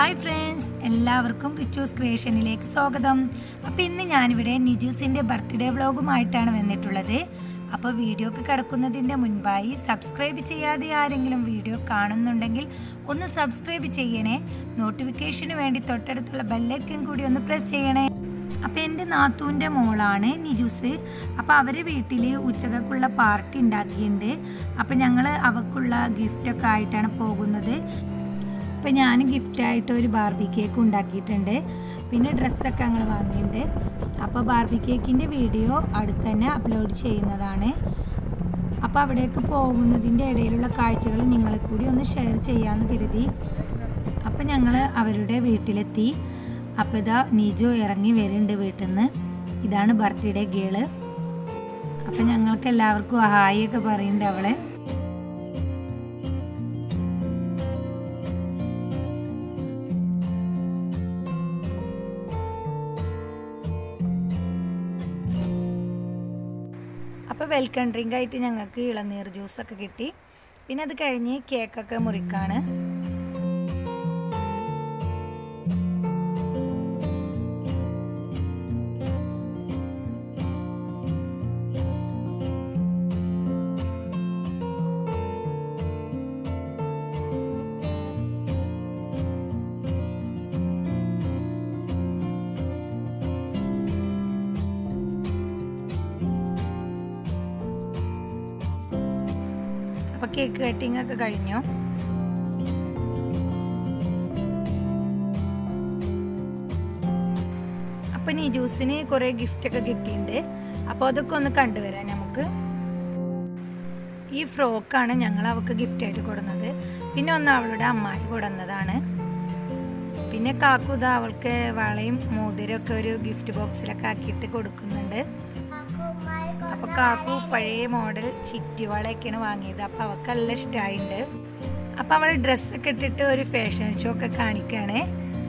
hi friends എല്ലാവർക്കും റിച്ചൂസ് ക്രിയേഷനിലേക്ക് സ്വാഗതം അപ്പോൾ ഇന്ന് ഞാനിവിടെ നിജൂസിൻ്റെ ബർത്ത്ഡേ വ്ളോഗുമായിട്ടാണ് വന്നിട്ടുള്ളത് അപ്പോൾ വീഡിയോക്ക് കിടക്കുന്നതിൻ്റെ മുൻപായി സബ്സ്ക്രൈബ് ചെയ്യാതെ ആരെങ്കിലും വീഡിയോ കാണുന്നുണ്ടെങ്കിൽ ഒന്ന് സബ്സ്ക്രൈബ് ചെയ്യണേ നോട്ടിഫിക്കേഷന് വേണ്ടി തൊട്ടടുത്തുള്ള ബെല്ലൈക്കൻ കൂടി ഒന്ന് പ്രസ് ചെയ്യണേ അപ്പോൾ എൻ്റെ നാത്തൂൻ്റെ മോളാണ് നിജൂസ് അപ്പോൾ അവരെ വീട്ടിൽ ഉച്ചക്കുള്ള പാർട്ടി ഉണ്ടാക്കിയിട്ടുണ്ട് അപ്പോൾ ഞങ്ങൾ അവൾക്കുള്ള ഗിഫ്റ്റൊക്കെ ആയിട്ടാണ് പോകുന്നത് അപ്പോൾ ഞാൻ ഗിഫ്റ്റായിട്ട് ഒരു ബാർബി കേക്ക് ഉണ്ടാക്കിയിട്ടുണ്ട് പിന്നെ ഡ്രസ്സൊക്കെ ഞങ്ങൾ വാങ്ങിയിട്ടുണ്ട് അപ്പോൾ ബാർബി കേക്കിൻ്റെ വീഡിയോ അടുത്ത് തന്നെ അപ്ലോഡ് ചെയ്യുന്നതാണ് അപ്പോൾ അവിടേക്ക് പോകുന്നതിൻ്റെ ഇടയിലുള്ള കാഴ്ചകൾ നിങ്ങളെ കൂടി ഒന്ന് ഷെയർ ചെയ്യാമെന്ന് കരുതി അപ്പോൾ ഞങ്ങൾ അവരുടെ വീട്ടിലെത്തി അപ്പോൾ ഇതാ നിജു ഇറങ്ങി വരുന്നുണ്ട് വീട്ടിൽ നിന്ന് ഇതാണ് ബർത്ത്ഡേ ഗേള് അപ്പോൾ ഞങ്ങൾക്ക് എല്ലാവർക്കും ഹായ് ഒക്കെ പറയുന്നുണ്ട് അവളെ അപ്പോൾ വെൽക്കം ഡ്രിങ്ക് ആയിട്ട് ഞങ്ങൾക്ക് ഇളനീർ ജ്യൂസൊക്കെ കിട്ടി പിന്നെ അത് കഴിഞ്ഞ് കേക്കൊക്കെ മുറിക്കാണ് അപ്പോൾ കേക്ക് കട്ടിംഗ് ഒക്കെ കഴിഞ്ഞു അപ്പം ഈ ജ്യൂസിന് കുറേ ഗിഫ്റ്റൊക്കെ കിട്ടിയിട്ടുണ്ട് അപ്പോൾ അതൊക്കെ ഒന്ന് കണ്ടുവരാം നമുക്ക് ഈ ഫ്രോക്കാണ് ഞങ്ങൾ അവൾക്ക് ഗിഫ്റ്റായിട്ട് കൊടുന്നത് പിന്നെ ഒന്ന് അവളുടെ അമ്മായി കൊടുന്നതാണ് പിന്നെ കാക്കുത അവൾക്ക് വളയും മോതിരമൊക്കെ ഒരു ഗിഫ്റ്റ് ബോക്സിലൊക്കെ ആക്കിയിട്ട് കൊടുക്കുന്നുണ്ട് അപ്പൊ കാക്കു പഴയ മോഡൽ ചുറ്റുവളയൊക്കെയാണ് വാങ്ങിയത് അപ്പൊ അവൾക്ക് നല്ല ഇഷ്ടമായിട്ടുണ്ട് അപ്പൊ അവൾ ഡ്രസ്സൊക്കെ ഇട്ടിട്ട് ഒരു ഫാഷൻ ഷോ ഒക്കെ കാണിക്കുകയാണേ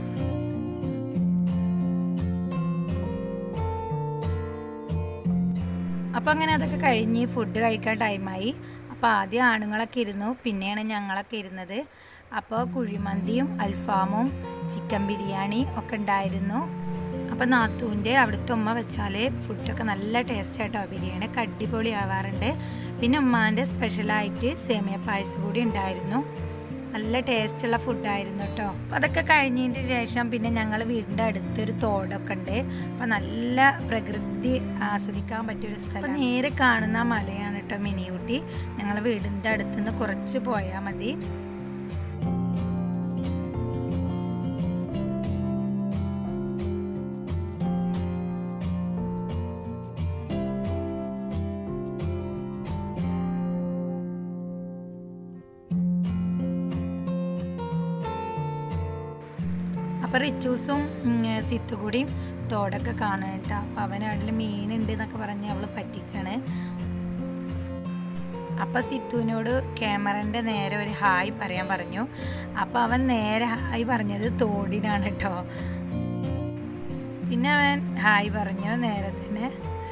അപ്പൊ അങ്ങനെ അതൊക്കെ കഴിഞ്ഞ് ഫുഡ് കഴിക്കാൻ ടൈമായി അപ്പോൾ ആദ്യം ആണുങ്ങളൊക്കെ ഇരുന്നു പിന്നെയാണ് ഞങ്ങളൊക്കെ ഇരുന്നത് അപ്പോൾ കുഴിമന്തിയും അൽഫാമും ചിക്കൻ ബിരിയാണി ഒക്കെ ഉണ്ടായിരുന്നു അപ്പോൾ നാത്തൂൻ്റെ അവിടുത്തെ ഉമ്മ വെച്ചാൽ ഫുഡൊക്കെ നല്ല ടേസ്റ്റ് ആയിട്ടോ ബിരിയാണി ഒക്കെ അടിപൊളി ആവാറുണ്ട് പിന്നെ ഉമ്മാൻ്റെ സ്പെഷ്യലായിട്ട് സേമിയ പായസം കൂടി ഉണ്ടായിരുന്നു നല്ല ടേസ്റ്റുള്ള ഫുഡായിരുന്നു കേട്ടോ അപ്പോൾ അതൊക്കെ കഴിഞ്ഞതിന് ശേഷം പിന്നെ ഞങ്ങൾ വീടിൻ്റെ അടുത്തൊരു തോടൊക്കെ ഉണ്ട് അപ്പോൾ നല്ല പ്രകൃതി ആസ്വദിക്കാൻ പറ്റിയൊരു സ്ഥലം നേരെ കാണുന്ന മലയാണ് കേട്ടോ മിനിയൂട്ടി ഞങ്ങൾ വീടിൻ്റെ അടുത്തുനിന്ന് കുറച്ച് പോയാൽ മതി അപ്പോൾ റിച്ചൂസും സിത്തു കൂടിയും തോടൊക്കെ കാണാൻ കേട്ടോ അപ്പോൾ അവൻ അവിടെ മീനുണ്ട് എന്നൊക്കെ പറഞ്ഞ് അവൾ പറ്റിക്കാണ് അപ്പോൾ സിത്തുവിനോട് ക്യാമറൻ്റെ നേരെ ഒരു ഹായ് പറയാൻ പറഞ്ഞു അപ്പോൾ അവൻ നേരെ ഹായ് പറഞ്ഞത് തോടിനാണ് കേട്ടോ പിന്നെ അവൻ ഹായ് പറഞ്ഞു നേരെ തന്നെ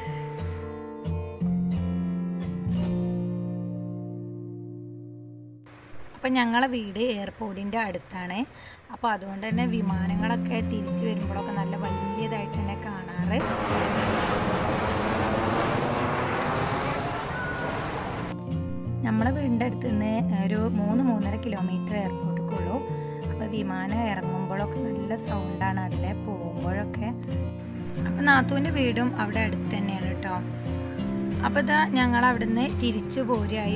അപ്പം ഞങ്ങളെ വീട് എയർപോർട്ടിൻ്റെ അടുത്താണ് അപ്പോൾ അതുകൊണ്ട് തന്നെ വിമാനങ്ങളൊക്കെ തിരിച്ചു വരുമ്പോഴൊക്കെ നല്ല വലിയതായിട്ട് തന്നെ കാണാറ് നമ്മളെ വീടിൻ്റെ അടുത്ത് നിന്ന് ഒരു മൂന്ന് മൂന്നര കിലോമീറ്റർ എയർപോർട്ടിക്കുള്ളൂ അപ്പോൾ വിമാനം ഇറങ്ങുമ്പോഴൊക്കെ നല്ല സൗണ്ടാണ് അതിലെ പോകുമ്പോഴൊക്കെ അപ്പോൾ നാത്തൂൻ്റെ വീടും അവിടെ അടുത്ത് തന്നെയാണ് കേട്ടോ അപ്പോൾ ഇതാ ഞങ്ങൾ അവിടുന്ന് തിരിച്ചു പോരായി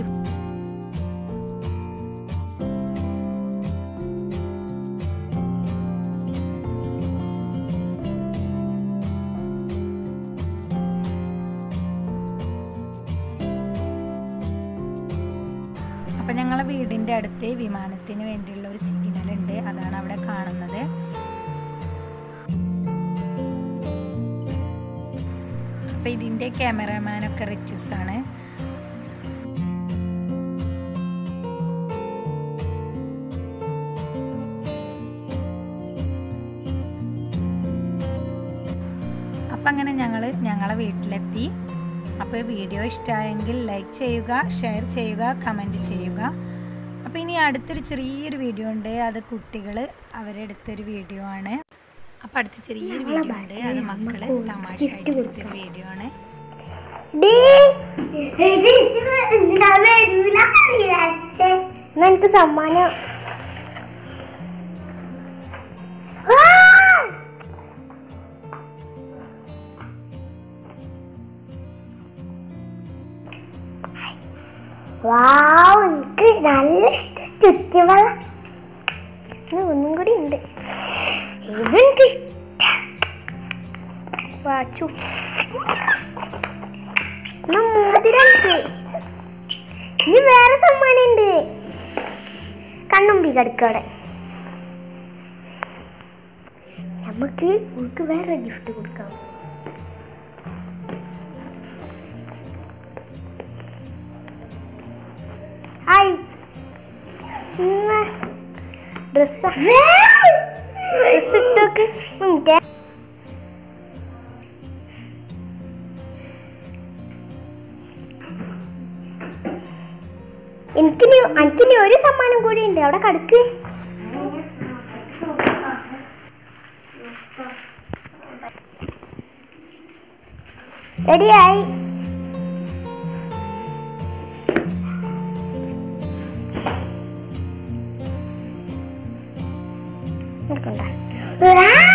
അപ്പം ഞങ്ങളെ വീടിൻ്റെ അടുത്ത് വിമാനത്തിന് വേണ്ടിയുള്ള ഒരു സിഗ്നൽ ഉണ്ട് അതാണ് അവിടെ കാണുന്നത് അപ്പം ഇതിൻ്റെ ക്യാമറമാനൊക്കെ റിച്ചൂസ് ആണ് അപ്പം അങ്ങനെ ഞങ്ങൾ ഞങ്ങളെ വീട്ടിലെത്തി അപ്പോൾ വീഡിയോ ഇഷ്ടമായെങ്കിൽ ലൈക്ക് ചെയ്യുക ഷെയർ ചെയ്യുക കമൻറ്റ് ചെയ്യുക അപ്പോൾ ഇനി അടുത്തൊരു ചെറിയൊരു വീഡിയോ ഉണ്ട് അത് കുട്ടികൾ അവരെടുത്തൊരു വീഡിയോ ആണ് അപ്പോൾ അടുത്ത ചെറിയൊരു വീഡിയോ ഉണ്ട് അത് മക്കൾ തമാശയായിട്ട് എടുത്തൊരു വീഡിയോ ആണ് എനിക്ക് സമ്മാനം വാവ് എനിക്ക് നല്ല ഇഷ്ടം ചുറ്റുവെള്ളം ഇത് ഒന്നും കൂടി ഉണ്ട് ഇതെനിക്ക് ഇഷ്ടം വാച്ചു എന്നാ മോതിരണ്ട് ഇനി വേറെ സമ്മാനം ഉണ്ട് കണ്ണുമ്പി കിടക്കവിടെ നമുക്ക് നമുക്ക് വേറെ ഗിഫ്റ്റ് കൊടുക്കാം ഹായ് ഡ്രസ് ഡ്രസ് ഇട്ടോക്ക് നമുക്ക് എനിക്കിനി എനിക്കിനി ഒരു സമ്മാനം കൂടി ഉണ്ട് അവിടെ കടക്ക് റെഡിയായി എടുക്കണ്ട